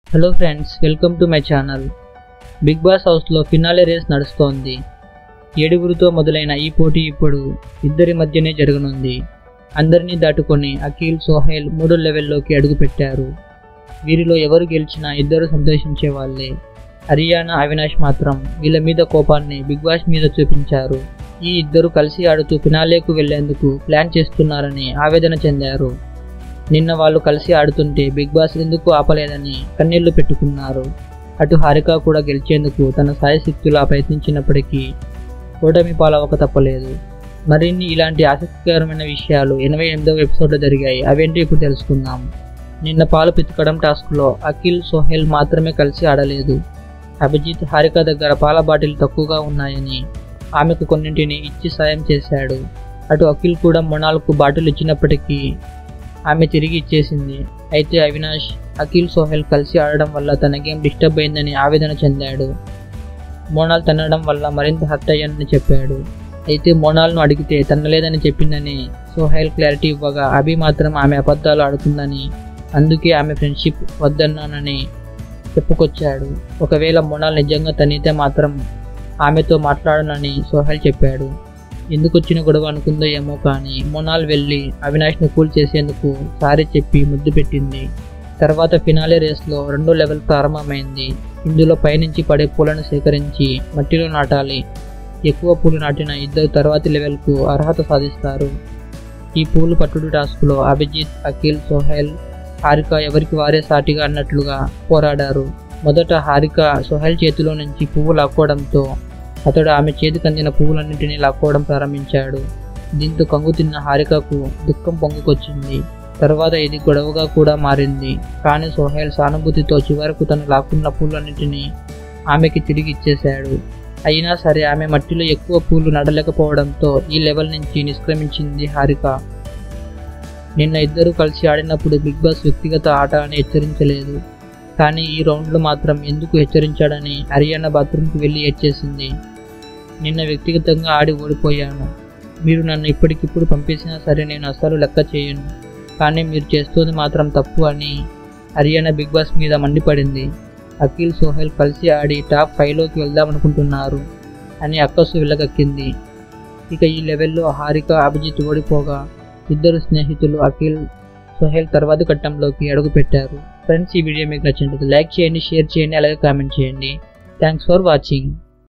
hello friends welcome to my channel Bigg Boss హౌస్లో finale race నడుస్తోంది ఏడుగురితో మొదలైన ఈ పోటీ ఇప్పుడు ఇద్దరి మధ్యనే జరగనుంది అందరినీ దాటుకొని అఖిల్ సోహెల్ మూడో లెవెల్లోకి అడుగుపెట్టారు వీరిలో ఎవరు గెలిచినా ఇద్దరు సంతోషించే వాళ్ళే హరియానా అవినాష్ మాత్రం వీళ్ళ మీద కోపాన్ని బిగ్ బాస్ మీద చూపించారు ఈ ఇద్దరు కలిసి ఆడుతూ ఫినాలేకు వెళ్లేందుకు ప్లాన్ చేస్తున్నారని ఆవేదన చెందారు నిన్న వాళ్ళు కలిసి ఆడుతుంటే బిగ్ బాస్ ఎందుకు ఆపలేదని కన్నీళ్లు పెట్టుకున్నారు అటు హారిక కూడా గెలిచేందుకు తన సాయశక్తులా ప్రయత్నించినప్పటికీ ఓటమి పాలవక తప్పలేదు మరిన్ని ఇలాంటి ఆసక్తికరమైన విషయాలు ఎనభై ఎనిమిదవ ఎపిసోడ్లో జరిగాయి అవేంటి ఇప్పుడు తెలుసుకుందాం నిన్న పాలు పితకడం టాస్క్లో అఖిల్ సోహెల్ మాత్రమే కలిసి ఆడలేదు అభిజిత్ హారిక దగ్గర పాల బాటిల్ తక్కువగా ఉన్నాయని ఆమెకు కొన్నింటిని ఇచ్చి సాయం చేశాడు అటు అఖిల్ కూడా మొనాల్కు బాటిల్ ఇచ్చినప్పటికీ ఆమె తిరిగి ఇచ్చేసింది అయితే అవినాష్ అఖిల్ సోహెల్ కలిసి ఆడడం వల్ల తన గేమ్ డిస్టర్బ్ అయిందని ఆవేదన చెందాడు మోనాల్ తన్నడం వల్ల మరింత హర్ట్ అయ్యానని చెప్పాడు అయితే మోనాల్ను అడిగితే తన్నలేదని చెప్పిందని సోహెల్ క్లారిటీ ఇవ్వగా అభి మాత్రం ఆమె అబద్ధాలు ఆడుతుందని అందుకే ఆమె ఫ్రెండ్షిప్ వద్దన్నానని చెప్పుకొచ్చాడు ఒకవేళ మోనాల్ నిజంగా తనితే మాత్రం ఆమెతో మాట్లాడనని సోహెల్ చెప్పాడు ఎందుకు వచ్చిన గొడవ అనుకుందో ఏమో కానీ మోనాల్ వెళ్ళి అవినాష్ను కూల్ చేసేందుకు సారీ చెప్పి ముద్దు పెట్టింది తర్వాత ఫినాలే రేస్లో రెండో లెవెల్ ప్రారంభమైంది ఇందులో పైనుంచి పడే పూలను సేకరించి మట్టిలో నాటాలి ఎక్కువ పూలు నాటిన ఇద్దరు తర్వాతి లెవెల్కు అర్హత సాధిస్తారు ఈ పూలు పట్టుడు టాస్క్లో అభిజిత్ అఖిల్ సోహెల్ హారిక ఎవరికి వారే సాటిగా అన్నట్లుగా పోరాడారు మొదట హారిక సోహెల్ చేతిలో నుంచి పువ్వు లాక్కోవడంతో అతడు ఆమె చేతికి అందిన పువ్వులన్నింటినీ లాక్కోవడం ప్రారంభించాడు దీంతో కంగు తిన్న హారికకు దుఃఖం పొంగుకొచ్చింది తర్వాత ఇది గొడవగా కూడా మారింది కానీ సోహెల్ సానుభూతితో చివరకు తను లాక్కున్న పూలన్నింటినీ ఆమెకి తిరిగి ఇచ్చేశాడు అయినా సరే ఆమె మట్టిలో ఎక్కువ పూలు నడలేకపోవడంతో ఈ లెవెల్ నుంచి నిష్క్రమించింది హారిక నిన్న ఇద్దరు కలిసి ఆడినప్పుడు బిగ్ బాస్ వ్యక్తిగత ఆట అని హెచ్చరించలేదు కానీ ఈ రౌండ్లో మాత్రం ఎందుకు హెచ్చరించాడని హర్యానా బాత్రూమ్కి వెళ్ళి ఏడ్చేసింది నిన్న వ్యక్తిగతంగా ఆడి ఓడిపోయాను మీరు నన్ను ఇప్పటికిప్పుడు పంపేసినా సరే నేను అస్సలు లెక్క చేయను కానీ మీరు చేస్తుంది మాత్రం తప్పు అని హర్యానా బిగ్ బాస్ మీద మండిపడింది అఖిల్ సోహెల్ కలిసి ఆడి టాప్ ఫైవ్లోకి వెళ్దామనుకుంటున్నారు అని అక్కసు వెళ్ళగక్కింది ఇక ఈ లెవెల్లో హారిక అభిజిత్ ఓడిపోగా ఇద్దరు స్నేహితులు అఖిల్ సోహెల్ తర్వాతి ఘట్టంలోకి అడుగుపెట్టారు ఫ్రెండ్స్ ఈ వీడియో మీకు నచ్చినట్లయితే లైక్ చేయండి షేర్ చేయండి అలాగే కామెంట్ చేయండి థ్యాంక్స్ ఫర్ వాచింగ్